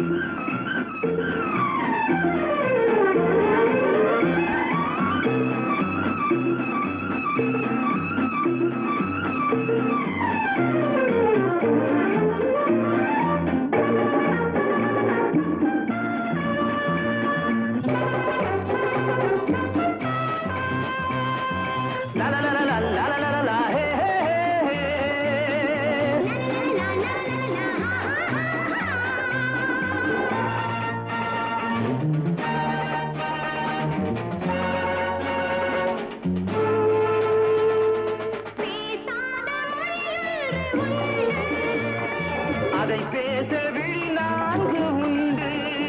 லா லா லா லா லா லா லா லா லா ஹே ஹே ஹே ஹே அதை பேச விழி நான்கு உண்டு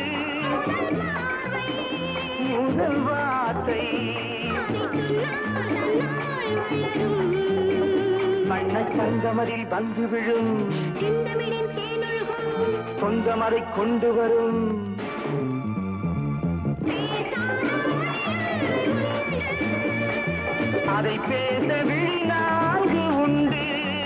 முதல் வார்த்தை வண்ணச் சங்கமரில் வந்து விழும் சொந்தம் அதை கொண்டு வரும் அதை பேச விழி நான்கு உண்டு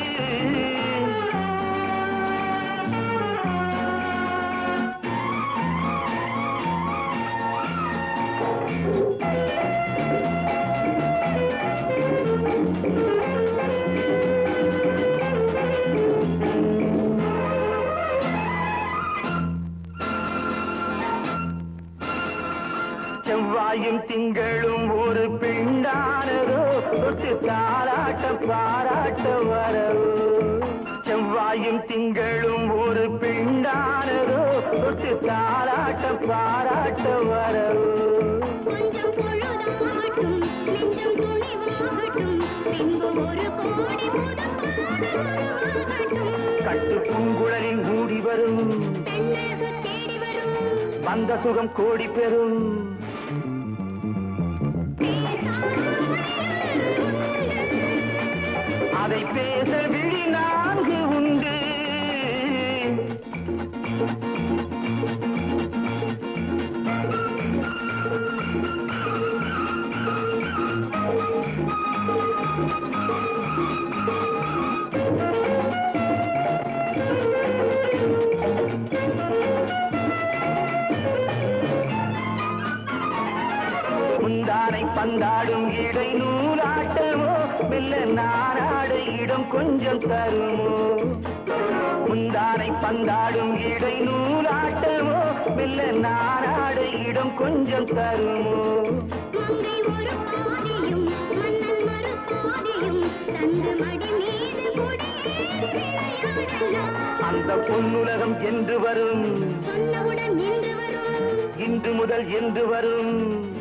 செவ்வாயும் திங்களும் ஒரு பெண்ணானதோ தொட்டு தாராட்ட பாராட்ட வரவோ செவ்வாயும் திங்களும் ஒரு பெண்ணானதோ தொட்டு தாராட்ட பாராட்ட வரவோ கொஞ்சம் பொழுதாகட்டும் நெஞ்சம் துணிவாகட்டும் பின்பு ஒரு கோடி முதல் பாடலாகட்டும் கட்டு பூங்குழலின் மூடி வரும் பெண்ணழகு தேடி வரும் வந்த சுகம் கோடி பெறும் அதை பேச விழி நான்கு உண்டு முந்தானை பந்தாடும் இடை நூலாட்டமோ மெல்ல நாராட இடம் கொஞ்சம் தருமோ முந்தானை பந்தாடும் இடை நூலாட்டமோ மெல்ல நாராட இடம் கொஞ்சம் தருமோ மங்கை ஒரு பாதியும் மன்னன் மறு பாதியும் தந்து மடி மீது கொடியேறி விளையாடலாம் அந்த பொன்னுலகம் என்று வரும் சொன்னவுடன் நின்று வரும் இன்று முதல் என்று வரும்